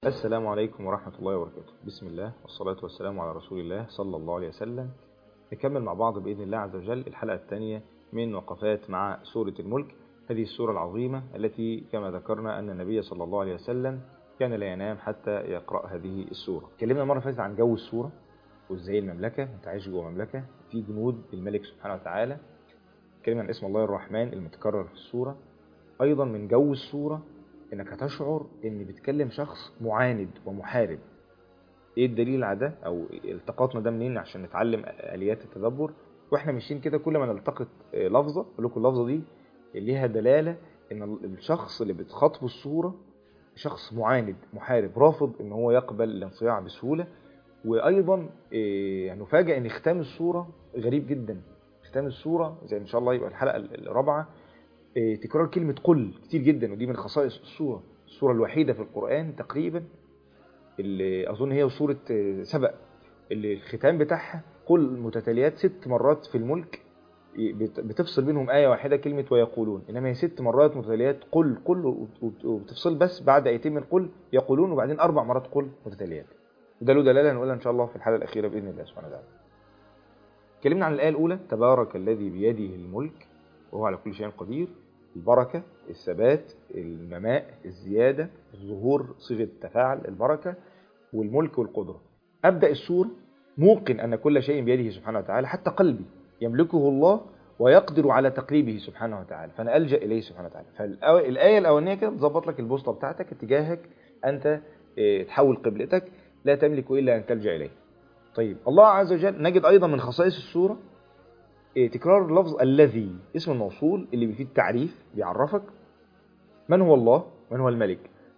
السلام عليكم ورحمة الله وبركاته بسم الله والصلاة والسلام على رسول الله صلى الله عليه وسلم نكمل مع بعض بإذن الله عز وجل الحلقة الثانية من وقفات مع سورة الملك هذه السورة العظيمة التي كما ذكرنا أن النبي صلى الله عليه وسلم كان لا ينام حتى يقرأ هذه السورة اتكلمنا مرة فاتت عن جو السورة وازاي المملكة انت عايش جوه مملكة في جنود الملك سبحانه وتعالى اتكلمنا عن اسم الله الرحمن المتكرر في السورة أيضا من جو السورة انك هتشعر ان بتكلم شخص معاند ومحارب ايه الدليل على ده او التقاطنا ده منين عشان نتعلم اليات التدبر واحنا ماشيين كده كل ما نلتقط لفظه اقول لكم اللفظه دي ليها دلاله ان الشخص اللي بتخاطبه الصوره شخص معاند محارب رافض ان هو يقبل الانصياع بسهوله وايضا نفاجئ ان ختام الصوره غريب جدا ختام الصوره زي ان شاء الله يبقى الحلقه الرابعه تكرار كلمة قل كتير جدا ودي من خصائص السورة السورة الوحيدة في القرآن تقريبا اللي أظن هي سورة سبأ اللي الختام بتاعها قل متتاليات ست مرات في الملك بتفصل بينهم آية واحدة كلمة ويقولون إنما هي ست مرات متتاليات قل قل وبتفصل بس بعد آيتين من قل يقولون وبعدين أربع مرات قل متتاليات وده له دلالة هنقولها إن شاء الله في الحلقة الأخيرة بإذن الله سبحانه وتعالى اتكلمنا عن الآية الأولى تبارك الذي بيده الملك وهو على كل شيء قدير البركة الثبات النماء الزيادة الظهور صيغة تفاعل البركة والملك والقدرة أبدأ السورة موقن أن كل شيء بيده سبحانه وتعالى حتى قلبي يملكه الله ويقدر على تقريبه سبحانه وتعالى فأنا ألجأ إليه سبحانه وتعالى فالآية الأولانية كده بتظبط لك البوصلة بتاعتك اتجاهك أنت تحول قبلتك لا تملك إلا أن تلجأ إليه طيب الله عز وجل نجد أيضا من خصائص السورة تكرار لفظ الذي اسم الموصول اللي بيفيد تعريف بيعرفك من هو الله من هو الملك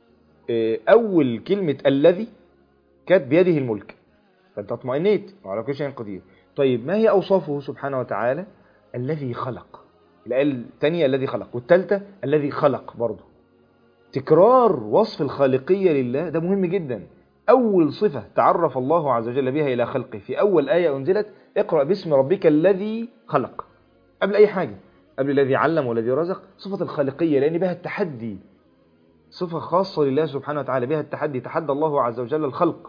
أول كلمة الذي كانت بيده الملك فأنت اطمئنيت وعلى كل شيء قدير طيب ما هي أوصافه سبحانه وتعالى الذي خلق الآية الثانية الذي خلق والثالثة الذي خلق برضه تكرار وصف الخالقية لله ده مهم جدا أول صفة تعرف الله عز وجل بها إلى خلقه في أول آية أنزلت اقرأ باسم ربك الذي خلق قبل أي حاجة قبل الذي علم والذي رزق صفة الخالقية لأن بها التحدي صفة خاصة لله سبحانه وتعالى بها التحدي تحدى الله عز وجل الخلق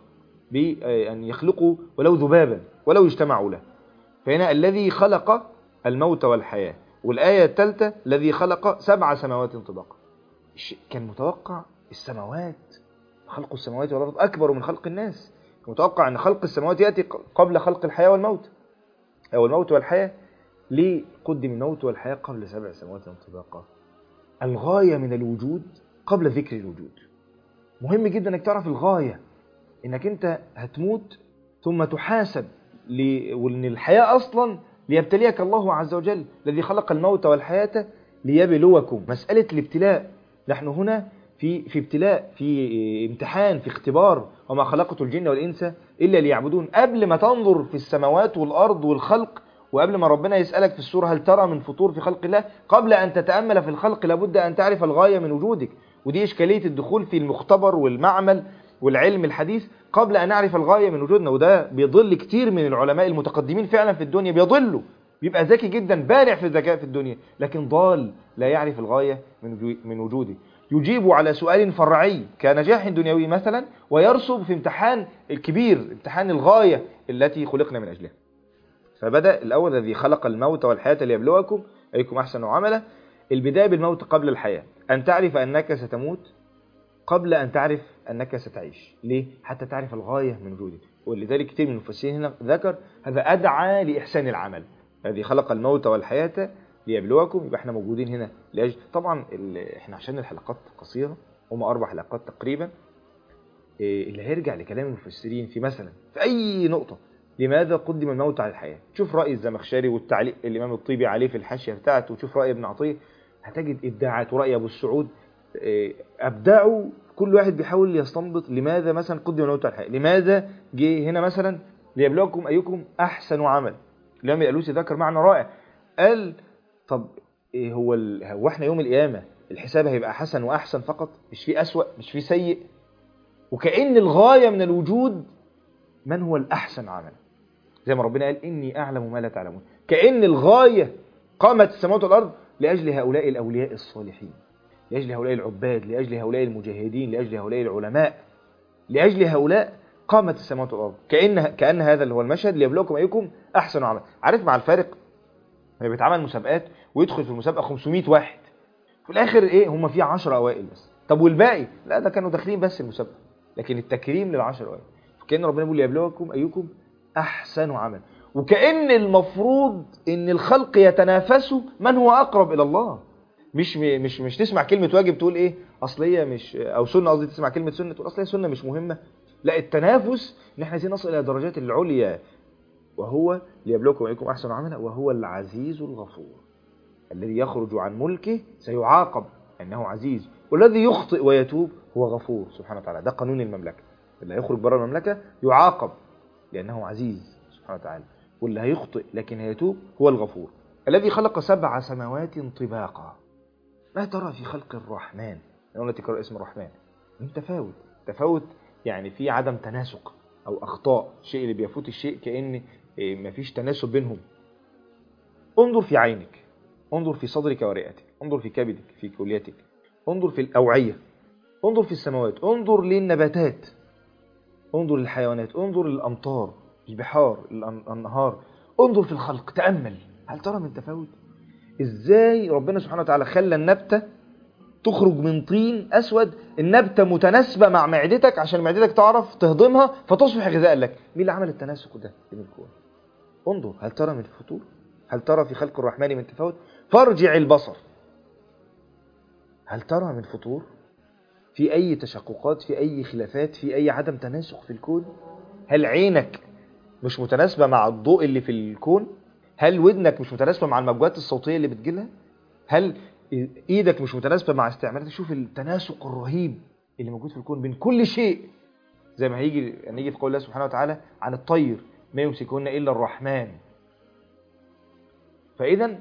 بأن يخلقوا ولو ذبابا ولو اجتمعوا له فهنا الذي خلق الموت والحياة والآية الثالثة الذي خلق سبع سماوات طباقا كان متوقع السماوات خلق السماوات والأرض أكبر من خلق الناس متوقع أن خلق السماوات يأتي قبل خلق الحياة والموت أو الموت والحياة ليه قدم الموت والحياة قبل سبع سماوات طباقا الغاية من الوجود قبل ذكر الوجود مهم جدا أنك تعرف الغاية أنك أنت هتموت ثم تحاسب ل... وأن الحياة أصلا ليبتليك الله عز وجل الذي خلق الموت والحياة ليبلوكم مسألة الابتلاء نحن هنا في في ابتلاء في امتحان في اختبار وما خلقت الجن والإنس إلا ليعبدون قبل ما تنظر في السماوات والأرض والخلق وقبل ما ربنا يسألك في السورة هل ترى من فطور في خلق الله قبل أن تتأمل في الخلق لابد أن تعرف الغاية من وجودك ودي إشكالية الدخول في المختبر والمعمل والعلم الحديث قبل أن نعرف الغاية من وجودنا وده بيضل كتير من العلماء المتقدمين فعلا في الدنيا بيضلوا بيبقى ذكي جدا بارع في الذكاء في الدنيا لكن ضال لا يعرف الغاية من وجوده يجيب على سؤال فرعي كنجاح دنيوي مثلا ويرسب في امتحان الكبير امتحان الغاية التي خلقنا من أجلها فبدأ الأول الذي خلق الموت والحياة ليبلوكم أيكم أحسن عملا البداية بالموت قبل الحياة أن تعرف أنك ستموت قبل أن تعرف أنك ستعيش ليه؟ حتى تعرف الغاية من وجودك ولذلك كثير من المفسرين هنا ذكر هذا أدعى لإحسان العمل الذي خلق الموت والحياة ليبلوكم يبقى احنا موجودين هنا لاجل طبعا احنا عشان الحلقات قصيره هم اربع حلقات تقريبا اللي هيرجع لكلام المفسرين في مثلا في اي نقطه لماذا قدم الموت على الحياه شوف راي الزمخشري والتعليق الامام الطيبي عليه في الحاشيه بتاعته وشوف راي ابن عطيه هتجد ابداعات وراي ابو السعود ابدعوا كل واحد بيحاول يستنبط لماذا مثلا قدم الموت على الحياه لماذا جه هنا مثلا ليبلوكم ايكم احسن عمل الامام الالوسي ذكر معنى رائع قال طب إيه هو ال... هو احنا يوم القيامه الحساب هيبقى حسن واحسن فقط مش في اسوأ مش في سيء وكأن الغايه من الوجود من هو الاحسن عملا زي ما ربنا قال اني اعلم ما لا تعلمون كأن الغايه قامت السماوات والارض لاجل هؤلاء الاولياء الصالحين لاجل هؤلاء العباد لاجل هؤلاء المجاهدين لاجل هؤلاء العلماء لأجل هؤلاء قامت السماوات والأرض كأن كأن هذا اللي هو المشهد ليبلوكم أيكم أحسن عمل عارف مع الفارق لما بيتعمل مسابقات ويدخل في المسابقة 500 واحد في الآخر إيه هم في 10 أوائل بس طب والباقي لا ده كانوا داخلين بس المسابقة لكن التكريم للعشر أوائل فكأن ربنا بيقول ليبلوكم أيكم أحسن عمل وكأن المفروض إن الخلق يتنافسوا من هو أقرب إلى الله مش مش مش تسمع كلمة واجب تقول إيه أصل هي مش أو سنة قصدي تسمع كلمة سنة تقول أصل هي سنة مش مهمة لا التنافس إن إحنا عايزين نصل إلى درجات العليا وهو ليبلوكم أيكم أحسن عملا وهو العزيز الغفور الذي يخرج عن ملكه سيعاقب أنه عزيز والذي يخطئ ويتوب هو غفور سبحانه وتعالى ده قانون المملكة اللي هيخرج بره المملكة يعاقب لأنه عزيز سبحانه وتعالى واللي هيخطئ لكن هيتوب هو الغفور الذي خلق سبع سماوات طباقا ما ترى في خلق الرحمن أنا تكرر اسم الرحمن تفاوت تفاوت يعني في عدم تناسق أو أخطاء الشيء اللي بيفوت الشيء كأن مفيش تناسب بينهم انظر في عينك انظر في صدرك ورئتك انظر في كبدك في كليتك انظر في الأوعية انظر في السماوات انظر للنباتات انظر للحيوانات انظر للأمطار البحار الأنهار انظر في الخلق تأمل هل ترى من تفاوت ازاي ربنا سبحانه وتعالى خلى النبتة تخرج من طين أسود النبتة متناسبة مع معدتك عشان معدتك تعرف تهضمها فتصبح غذاء لك مين اللي عمل التناسق ده من الكون انظر هل ترى من فطور هل ترى في خلق الرحمن من تفاوت فارجع البصر هل ترى من فطور في أي تشققات في أي خلافات في أي عدم تناسق في الكون هل عينك مش متناسبة مع الضوء اللي في الكون هل ودنك مش متناسبة مع الموجات الصوتية اللي بتجيلها هل ايدك مش متناسبة مع استعمالات شوف التناسق الرهيب اللي موجود في الكون بين كل شيء زي ما هيجي نيجي في قول الله سبحانه وتعالى عن الطير ما يمسكهن الا الرحمن فاذا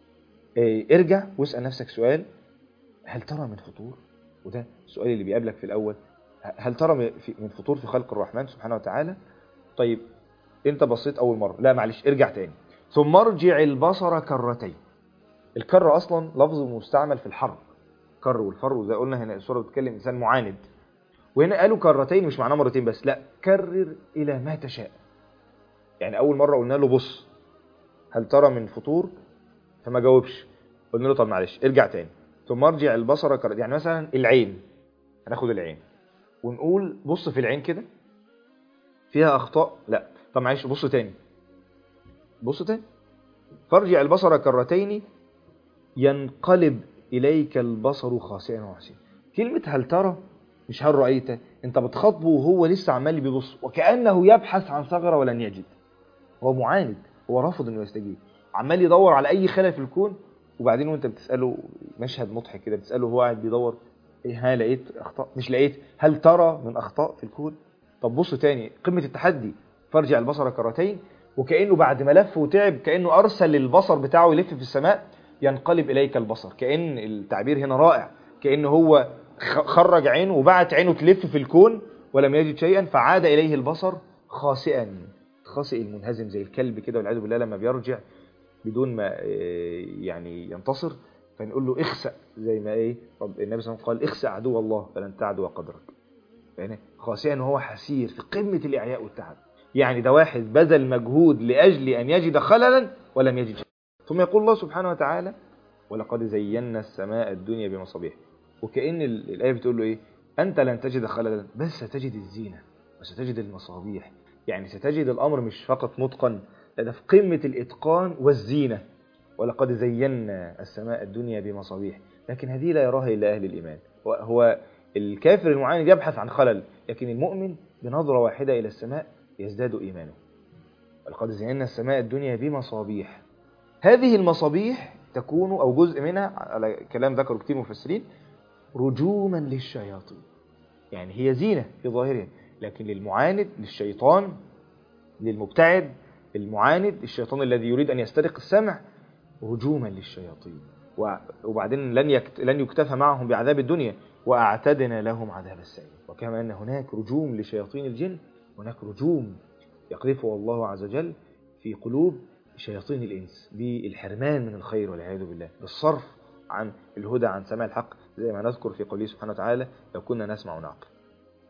ارجع واسال نفسك سؤال هل ترى من فطور وده السؤال اللي بيقابلك في الاول هل ترى من فطور في خلق الرحمن سبحانه وتعالى طيب انت بصيت اول مره لا معلش ارجع تاني ثم ارجع البصر كرتين الكر اصلا لفظ مستعمل في الحرب كر والفر وزي قلنا هنا السوره بتتكلم انسان معاند وهنا قالوا كرتين مش معناه مرتين بس لا كرر الى ما تشاء يعني اول مره قلنا له بص هل ترى من فطور فما جاوبش قلنا له طب معلش ارجع تاني ثم ارجع البصر كرتين يعني مثلا العين هناخد العين ونقول بص في العين كده فيها اخطاء لا طب معلش بص تاني بص تاني فارجع البصر كرتين ينقلب إليك البصر خاسئا وحسين كلمة هل ترى مش هل رأيت انت بتخاطبه وهو لسه عمال بيبص وكأنه يبحث عن ثغرة ولن يجد هو معاند هو رافض انه يستجيب عمال يدور على اي خلل في الكون وبعدين وانت بتسأله مشهد مضحك كده بتسأله هو قاعد بيدور ايه ها لقيت اخطاء مش لقيت هل ترى من اخطاء في الكون طب بص تاني قمة التحدي فارجع البصر كرتين وكأنه بعد ما لف وتعب كأنه أرسل البصر بتاعه يلف في السماء ينقلب إليك البصر كأن التعبير هنا رائع كأنه هو خرج عينه وبعت عينه تلف في الكون ولم يجد شيئا فعاد إليه البصر خاسئا خاسئ المنهزم زي الكلب كده والعياذ بالله لما بيرجع بدون ما يعني ينتصر فنقول له اخسأ زي ما ايه رب النبي صلى الله عليه وسلم قال اخسأ عدو الله فلن تعدو قدرك يعني خاسئا وهو حسير في قمة الإعياء والتعب يعني ده واحد بذل مجهود لأجل أن يجد خللا ولم يجد شيء ثم يقول الله سبحانه وتعالى ولقد زينا السماء الدنيا بمصابيح وكأن الآية بتقول له إيه أنت لن تجد خللا بس ستجد الزينة وستجد المصابيح يعني ستجد الأمر مش فقط متقن ده في قمة الإتقان والزينة ولقد زينا السماء الدنيا بمصابيح لكن هذه لا يراها إلا أهل الإيمان هو الكافر المعاند يبحث عن خلل لكن المؤمن بنظرة واحدة إلى السماء يزداد إيمانه ولقد زينا السماء الدنيا بمصابيح هذه المصابيح تكون أو جزء منها على كلام ذكر كتير مفسرين رجوما للشياطين يعني هي زينة في ظاهرها لكن للمعاند للشيطان للمبتعد المعاند الشيطان الذي يريد أن يسترق السمع رجوما للشياطين وبعدين لن يكت... لن يكتفى معهم بعذاب الدنيا وأعتدنا لهم عذاب السعير وكما أن هناك رجوم لشياطين الجن هناك رجوم يقذفها الله عز وجل في قلوب شياطين الإنس بالحرمان من الخير والعياذ بالله بالصرف عن الهدى عن سماع الحق زي ما نذكر في قوله سبحانه وتعالى لو كنا نسمع ونعقل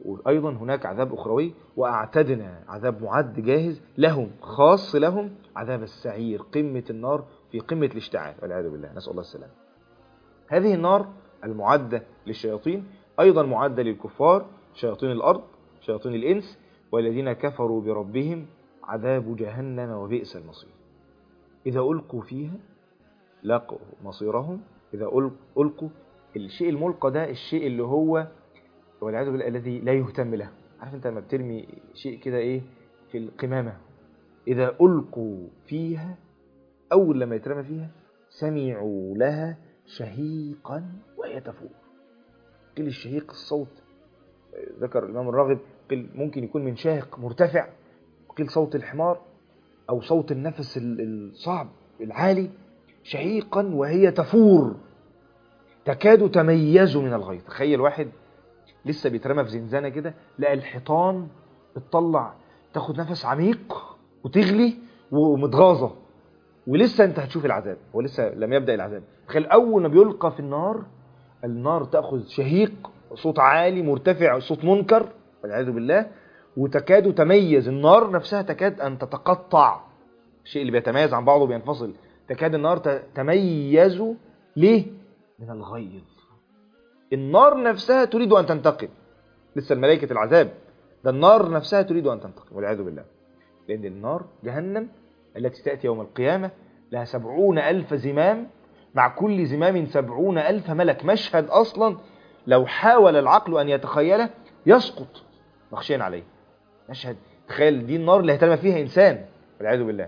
وأيضا هناك عذاب أخروي وأعتدنا عذاب معد جاهز لهم خاص لهم عذاب السعير قمة النار في قمة الاشتعال والعياذ بالله نسأل الله السلامة هذه النار المعدة للشياطين أيضا معدة للكفار شياطين الأرض شياطين الإنس والذين كفروا بربهم عذاب جهنم وبئس المصير إذا ألقوا فيها لقوا مصيرهم إذا ألقوا الشيء الملقى ده الشيء اللي هو والعياذ بالله الذي لا يهتم له عارف انت لما بترمي شيء كده ايه في القمامة إذا ألقوا فيها أول لما يترمى فيها سمعوا لها شهيقا وهي تفور قيل الشهيق الصوت ذكر الإمام الراغب قيل ممكن يكون من شاهق مرتفع قيل صوت الحمار أو صوت النفس الصعب العالي شهيقا وهي تفور تكاد تميز من الغيظ تخيل واحد لسه بيترمى في زنزانة كده لقى الحيطان بتطلع تاخد نفس عميق وتغلي ومتغاظة ولسه انت هتشوف العذاب هو لسه لم يبدأ العذاب تخيل أول ما بيلقى في النار النار تأخذ شهيق صوت عالي مرتفع صوت منكر والعياذ بالله وتكاد تميز النار نفسها تكاد أن تتقطع الشيء اللي بيتميز عن بعضه بينفصل تكاد النار تميز ليه؟ من الغيظ النار نفسها تريد أن تنتقم لسه الملائكة العذاب ده النار نفسها تريد أن تنتقم والعياذ بالله لأن النار جهنم التي تأتي يوم القيامة لها سبعون ألف زمام مع كل زمام سبعون ألف ملك مشهد أصلا لو حاول العقل أن يتخيله يسقط مخشين عليه مشهد تخيل دي النار اللي هيترمى فيها إنسان والعياذ بالله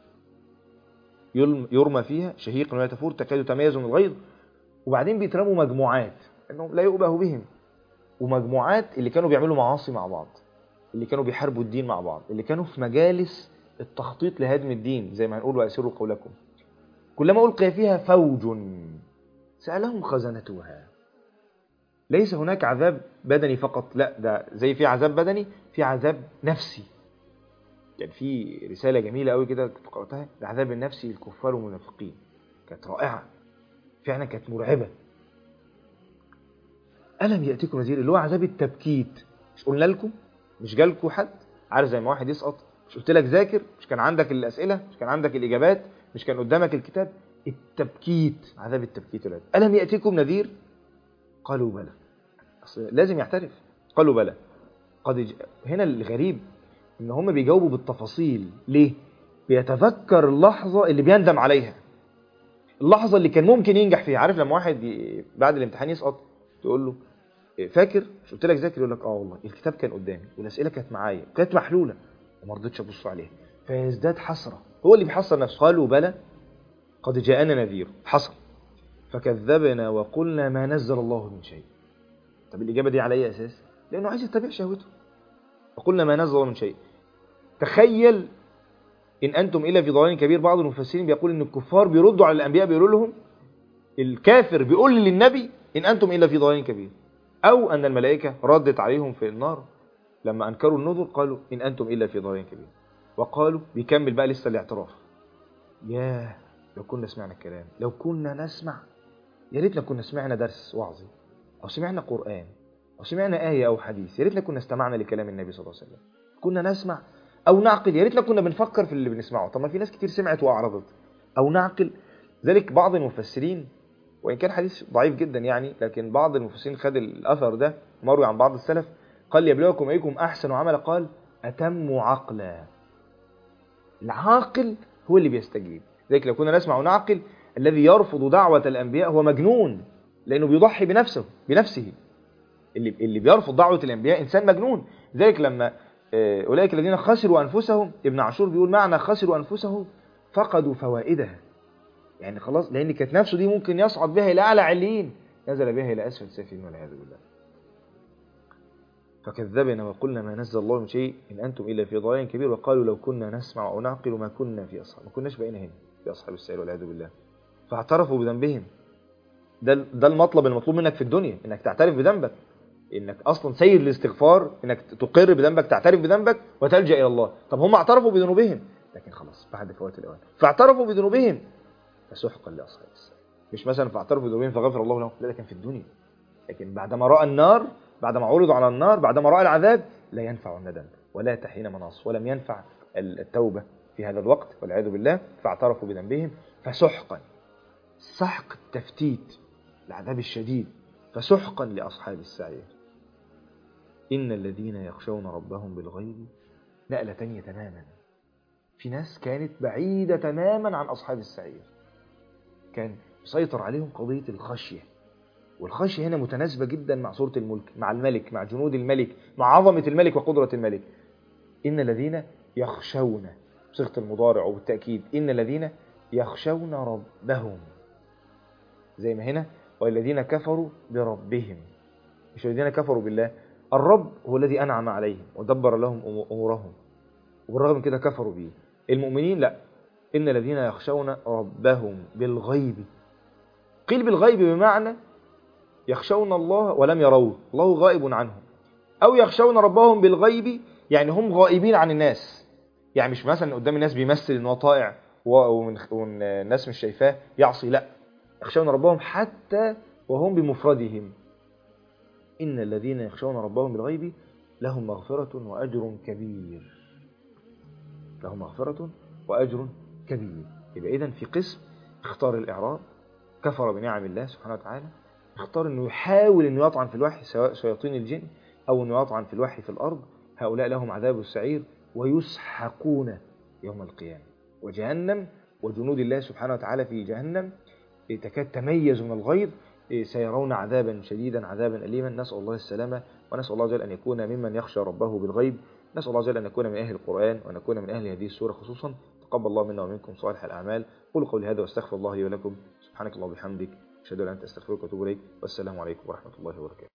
يرمى فيها شهيق ولا تفور تكاد تميز من الغيظ وبعدين بيترموا مجموعات انهم لا يؤبه بهم ومجموعات اللي كانوا بيعملوا معاصي مع بعض اللي كانوا بيحاربوا الدين مع بعض اللي كانوا في مجالس التخطيط لهدم الدين زي ما هنقول واسروا قولكم كلما ألقي فيها فوج سألهم خزنتها ليس هناك عذاب بدني فقط لا ده زي في عذاب بدني في عذاب نفسي يعني في رسالة جميلة قوي كده قرأتها العذاب النفسي للكفار والمنافقين كانت رائعة فعلا كانت مرعبة ألم يأتيكم نذير اللي هو عذاب التبكيت مش قلنا لكم مش جالكم حد عارف زي ما واحد يسقط مش قلت لك ذاكر مش كان عندك الأسئلة مش كان عندك الإجابات مش كان قدامك الكتاب التبكيت عذاب التبكيت ولاد ألم يأتيكم نذير قالوا بلى أصل لازم يعترف قالوا بلى قد ج... هنا الغريب ان هم بيجاوبوا بالتفاصيل ليه بيتذكر اللحظة اللي بيندم عليها اللحظة اللي كان ممكن ينجح فيها عارف لما واحد ي... بعد الامتحان يسقط تقول له فاكر مش قلت لك ذاكر يقول لك اه والله الكتاب كان قدامي والاسئله كانت معايا كانت محلوله وما رضيتش ابص عليها فيزداد حسره هو اللي بيحصر نفسه قالوا بلى قد جاءنا نذير حصل فكذبنا وقلنا ما نزل الله من شيء طب الاجابه دي على اي اساس لانه عايز يتبع شهوته وقلنا ما نزل الله من شيء تخيل ان انتم الا في ضلال كبير بعض المفسرين بيقول ان الكفار بيردوا على الانبياء بيقولوا لهم الكافر بيقول للنبي ان انتم الا في ضلال كبير أو أن الملائكة ردت عليهم في النار لما أنكروا النذر قالوا إن أنتم إلا في ضلال كبير وقالوا بيكمل بقى لسه الاعتراف ياه لو كنا سمعنا الكلام لو كنا نسمع يا ريتنا كنا سمعنا درس وعظي أو سمعنا قرآن أو سمعنا آية أو حديث يا ريتنا كنا استمعنا لكلام النبي صلى الله عليه وسلم كنا نسمع أو نعقل يا ريتنا كنا بنفكر في اللي بنسمعه طب ما في ناس كتير سمعت وأعرضت أو نعقل ذلك بعض المفسرين وإن كان حديث ضعيف جدا يعني لكن بعض المفسرين خد الأثر ده مروي عن بعض السلف قال ليبلوكم أيكم أحسن عملا قال أتم عقلا العاقل هو اللي بيستجيب ذلك لو كنا نسمع ونعقل الذي يرفض دعوة الأنبياء هو مجنون لأنه بيضحي بنفسه بنفسه اللي اللي بيرفض دعوة الأنبياء إنسان مجنون ذلك لما أولئك الذين خسروا أنفسهم ابن عاشور بيقول معنى خسروا أنفسهم فقدوا فوائدها يعني خلاص لان كانت نفسه دي ممكن يصعد بها الى اعلى عليين نزل بها الى اسفل سافلين والعياذ بالله فكذبنا وقلنا ما نزل الله من شيء ان انتم الا في ضلال كبير وقالوا لو كنا نسمع او نعقل ما كنا في اصحاب ما كناش بقينا هنا في اصحاب السعير والعياذ بالله فاعترفوا بذنبهم ده ده المطلب المطلوب منك في الدنيا انك تعترف بذنبك انك اصلا سير الاستغفار انك تقر بذنبك تعترف بذنبك وتلجا الى الله طب هم اعترفوا بذنوبهم لكن خلاص بعد فوات الاوان فاعترفوا بذنوبهم فسحقا لاصحاب السعير مش مثلا فاعترفوا بذنوبهم فغفر الله لهم لا ده كان في الدنيا لكن بعدما راى النار بعد ما عرضوا على النار بعد ما رأى العذاب لا ينفع الندم ولا تحين مناص ولم ينفع التوبة في هذا الوقت والعياذ بالله فاعترفوا بذنبهم فسحقا سحق التفتيت العذاب الشديد فسحقا لأصحاب السعير إن الذين يخشون ربهم بالغيب نقلة تانية تماما في ناس كانت بعيدة تماما عن أصحاب السعير كان مسيطر عليهم قضية الخشية والخشية هنا متناسبة جدا مع صورة الملك مع الملك مع جنود الملك مع عظمة الملك وقدرة الملك إن الذين يخشون بصيغة المضارع وبالتأكيد إن الذين يخشون ربهم زي ما هنا والذين كفروا بربهم مش الذين كفروا بالله الرب هو الذي أنعم عليهم ودبر لهم أمورهم وبالرغم من كده كفروا به المؤمنين لا إن الذين يخشون ربهم بالغيب قيل بالغيب بمعنى يخشون الله ولم يروه الله غائب عنهم أو يخشون ربهم بالغيب يعني هم غائبين عن الناس يعني مش مثلا قدام الناس بيمثل ان هو طائع والناس مش شايفاه يعصي لا يخشون ربهم حتى وهم بمفردهم إن الذين يخشون ربهم بالغيب لهم مغفرة وأجر كبير لهم مغفرة وأجر كبير يبقى إذن في قسم اختار الإعراض كفر بنعم الله سبحانه وتعالى اختار أنه يحاول أنه يطعن في الوحي سواء شياطين الجن أو أنه يطعن في الوحي في الأرض هؤلاء لهم عذاب السعير ويسحقون يوم القيامة وجهنم وجنود الله سبحانه وتعالى في جهنم تكاد تميز من الغيظ سيرون عذابا شديدا عذابا أليما نسأل الله السلامة ونسأل الله جل أن يكون ممن يخشى ربه بالغيب نسأل الله جل أن نكون من أهل القرآن وأن نكون من أهل هذه السورة خصوصا تقبل الله منا ومنكم صالح الأعمال قولوا قولي هذا واستغفر الله لي ولكم سبحانك الله وبحمدك أشهد أن لا إله إلا أنت أستغفرك وأتوب إليك والسلام عليكم ورحمة الله وبركاته